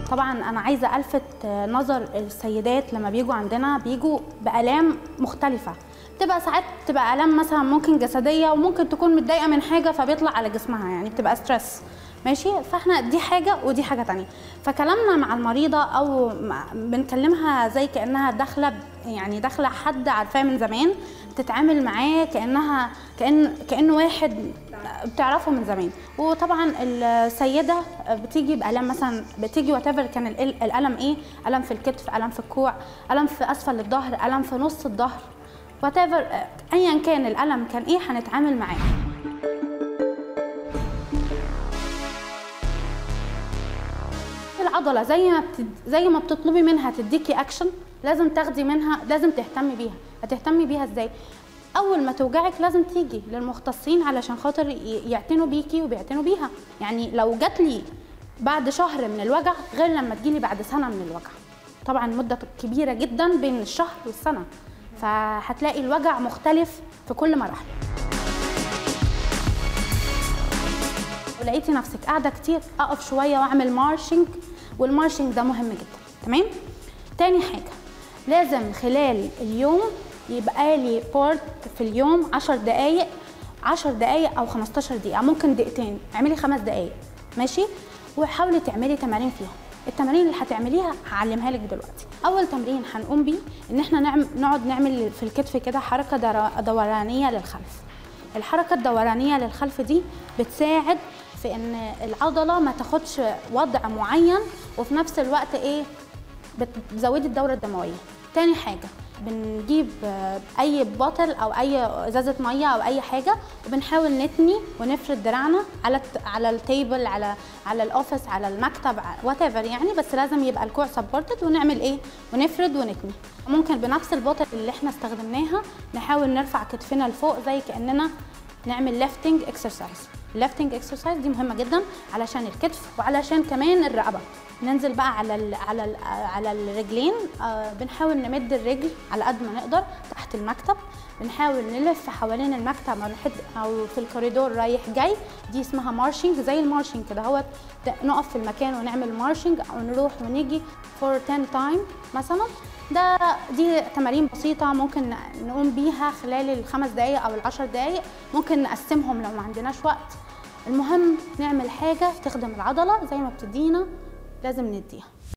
طبعا انا عايزه الفت نظر السيدات لما بيجوا عندنا بيجوا بالام مختلفه بتبقى ساعات بتبقى الام مثلا ممكن جسديه وممكن تكون متضايقه من حاجه فبيطلع على جسمها يعني بتبقى ستريس ماشي فاحنا دي حاجه ودي حاجه تانية فكلامنا مع المريضه او مع- بنكلمها زي كانها داخله ب- يعني داخله حد عارفاه من زمان بتتعامل معاه كانها كان كانه واحد بتعرفه من زمان وطبعا السيده بتيجي بالام مثلا بتيجي وات كان ال- الالم ايه الم في الكتف الم في الكوع الم في اسفل الظهر الم في نص الظهر وات ايا كان الالم كان ايه هنتعامل معاه العضله زي ما بتد... زي ما بتطلبي منها تديكي اكشن لازم تاخدي منها لازم تهتمي بيها هتهتمي بيها ازاي اول ما توجعك لازم تيجي للمختصين علشان خاطر ي- يعتنوا بيكي وبيعتنوا بيها يعني لو جات لي بعد شهر من الوجع غير لما تجيلي بعد سنه من الوجع طبعا مده كبيره جدا بين الشهر والسنه فهتلاقي الوجع مختلف في كل مراحله ولقيتي نفسك قاعده كتير اقف شويه واعمل مارشنج والمارشنج ده مهم جدا تمام تاني حاجه لازم خلال اليوم يبقى لي بورت في اليوم 10 دقائق 10 دقائق او 15 دقيقه ممكن دقيقتين اعملي خمس دقائق ماشي وحاولي تعملي تمارين فيهم التمارين اللي هتعمليها هعلمها لك دلوقتي اول تمرين هنقوم بيه ان احنا نعم نقعد نعمل في الكتف كده حركه در- دورانيه للخلف الحركة الدورانية للخلف دي بتساعد في ان العضلة ما تاخدش وضع معين وفي نفس الوقت ايه بتزودي الدورة الدموية تاني حاجة بنجيب آه، اي بوتل او اي ازازه ميه او اي حاجه وبنحاول نتني ونفرد دراعنا على الت... على التيبل على على الاوفيس على المكتب وات يعني بس لازم يبقى الكوع سبورتد ونعمل ايه ونفرد ونتني ممكن بنفس البوتل اللي احنا استخدمناها نحاول نرفع كتفنا لفوق زي كاننا نعمل ليفتنج اكسرسايز الليفتنج اكسرسايز دي مهمه جدا علشان الكتف وعلشان كمان الرقبه ننزل بقى على ال على ال على الرجلين آه بنحاول نمد الرجل على قد ما نقدر تحت المكتب بنحاول نلف حوالين المكتب او نحد او في الكوريدور رايح جاي دي اسمها مارشنج زي المارشنج كده هو نقف في المكان ونعمل مارشنج او نروح ونيجي فور 10 تايم مثلا ده دي تمارين بسيطة ممكن نقوم بيها خلال الخمس دقايق أو العشر دقايق ممكن نقسمهم لو ما عندناش وقت المهم نعمل حاجة تخدم العضلة زي ما بتدينا لازم نديها